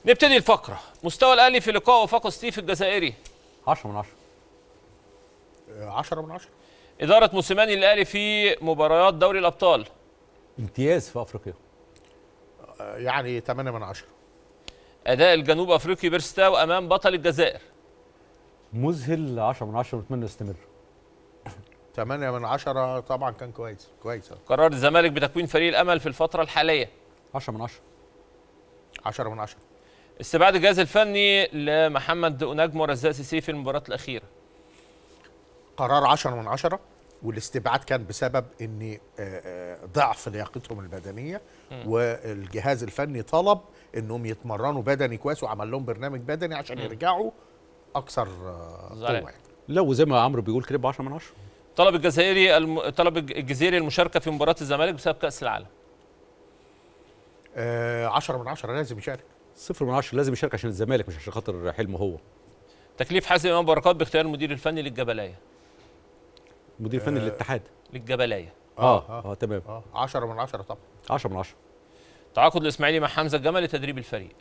نبتدي الفقره مستوى الاهلي في لقاء وفاق ستيف الجزائري 10 من 10 10 من 10 اداره موسيماني الاهلي في مباريات دوري الابطال امتياز في افريقيا يعني 8 من 10 اداء الجنوب افريقي بيرستاو امام بطل الجزائر مذهل 10 من 10 ونتمنى يستمر 8 من 10 طبعا كان كويس كويس قرار الزمالك بتكوين فريق الامل في الفتره الحاليه 10 من 10 10 من 10 استبعاد الجهاز الفني لمحمد أنجم ورزاق سيسي في المباراه الاخيره قرار 10 من 10 والاستبعاد كان بسبب ان آه، آه، ضعف لياقتهم البدنيه والجهاز الفني طلب انهم يتمرنوا بدني كويس وعمل لهم برنامج بدني عشان يرجعوا اكثر آه، زعلان. قوه يعني. لو زي ما عمرو بيقول كده ب 10 من 10 طلب الجزائري الم... طلب الجزيري المشاركه في مباراه الزمالك بسبب كاس العالم آه، 10 من 10 لازم يشارك 0 من 10 لازم يشارك عشان الزمالك مش عشان خاطر حلمه هو تكليف حازم امام بركات باختيار المدير الفني للجبلايه مدير فني للاتحاد للجبلايه اه آه. اه تمام اه 10 من 10 طبعا 10 من 10 تعاقد الاسماعيلي مع حمزه الجمل لتدريب الفريق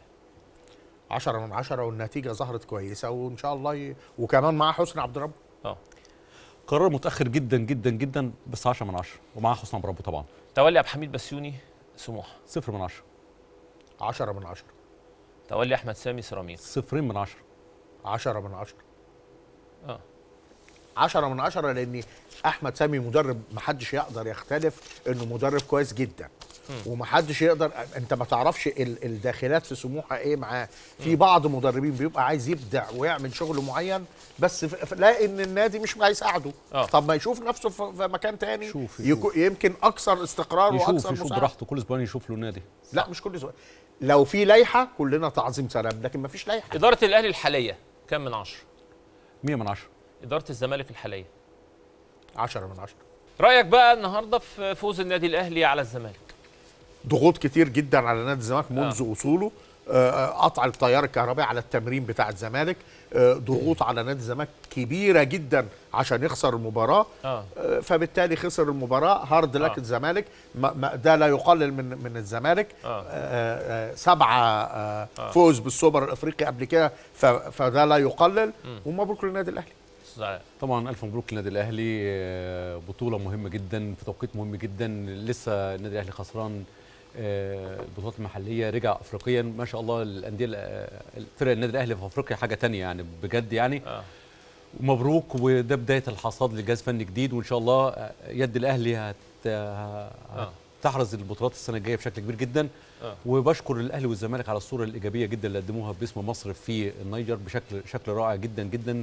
10 من 10 والنتيجه ظهرت كويسه وان شاء الله ي... وكمان مع حسني عبد رب اه قرار متاخر جدا جدا جدا بس 10 من 10 ومعاه حسام بربو طبعا تولي عبد الحميد بسيوني سموحه 0 من 10 10 من 10 تولي احمد سامي سيراميكا صفرين من 10 10 من 10 اه 10 من 10 لان احمد سامي مدرب محدش يقدر يختلف انه مدرب كويس جدا ومحدش يقدر انت ما تعرفش ال- الداخلات في سموحه ايه معاه في بعض مدربين بيبقى عايز يبدع ويعمل شغل معين بس ف- ف- لا ان النادي مش هيساعده آه. طب ما يشوف نفسه في في مكان تاني يشوف- يكو- يمكن اكثر استقرار يشوف واكثر يشوف مساعدة. براحته كل اسبوعين يشوف له نادي لا مش كل اسبوع لو في لائحه كلنا تعظيم سلام لكن ما فيش لائحه اداره الاهلي الحاليه كم من عشرة 100 من 10 اداره الزمالك الحاليه 10 من 10 رايك بقى النهارده في فوز النادي الاهلي على الزمالك ضغوط كتير جدا على نادي الزمالك منذ وصوله آه، آه، قطع التيار الكهربائي على التمرين بتاع الزمالك آه، ضغوط على نادي الزمالك كبيره جدا عشان يخسر المباراه اه آه، فبالتالي خسر المباراه هارد لك آه. الزمالك ما- ما- ده لا يقلل من من الزمالك آه. آه، آه، سبعه آه، فوز بالسوبر الافريقي قبل كده ف- فده لا يقلل ومبروك للنادي الاهلي أستاذ علاء. طبعا الف مبروك للنادي الاهلي آه، بطوله مهمه جدا في توقيت مهم جدا لسه النادي الاهلي خسران آه، البطولات المحليه رجع افريقيا ما شاء الله الانديه آه، فرق النادي الاهلي في افريقيا حاجه تانية يعني بجد يعني اه مبروك وده بدايه الحصاد لجهاز فني جديد وان شاء الله آه، يد الاهلي هت آه. تحرز البطولات السنه الجايه بشكل كبير جدا آه. وبشكر الاهلي والزمالك على الصوره الايجابيه جدا اللي قدموها باسم مصر في النيجر بشكل شكل رائع جدا جدا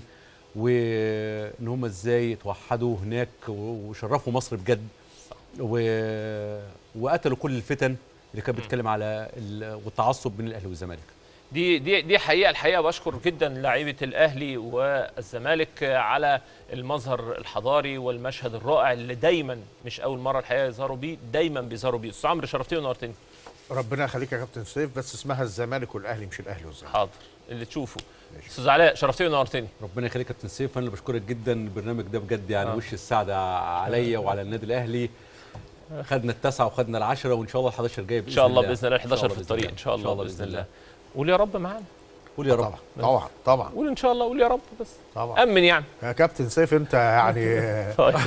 وان هم ازاي اتوحدوا هناك وشرفوا مصر بجد و... وقتلوا كل الفتن اللي كانت بتتكلم على ال... والتعصب بين الاهلي والزمالك دي دي دي حقيقه الحقيقه بشكر جدا لعيبه الاهلي والزمالك على المظهر الحضاري والمشهد الرائع اللي دايما مش اول مره الحقيقه يظهروا بيه دايما بيظهروا بيه استاذ عمرو شرفتني ونورتني ربنا يخليك يا كابتن سيف بس اسمها الزمالك والاهلي مش الاهلي والزمالك حاضر اللي تشوفه استاذ علاء شرفتني ونورتني ربنا يخليك يا كابتن سيف انا اللي بشكرك جدا البرنامج ده بجد يعني آه. وش السعاده عليا وعلى النادي الاهلي خدنا التسعه وخدنا العشره وان شاء الله ال 11 جاي ان شاء الله باذن الله إن شاء 11 في بإذن الطريق الله. ان شاء الله باذن الله قول يا رب معانا قول يا رب طبعا طبعا طبعا قول ان شاء الله قول يا رب بس طبعا امن يعني يا كابتن سيف انت يعني طيب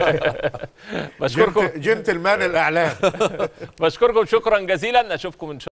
بشكركم جنت- جنتلمان الاعلام بشكركم شكرا جزيلا اشوفكم ان شاء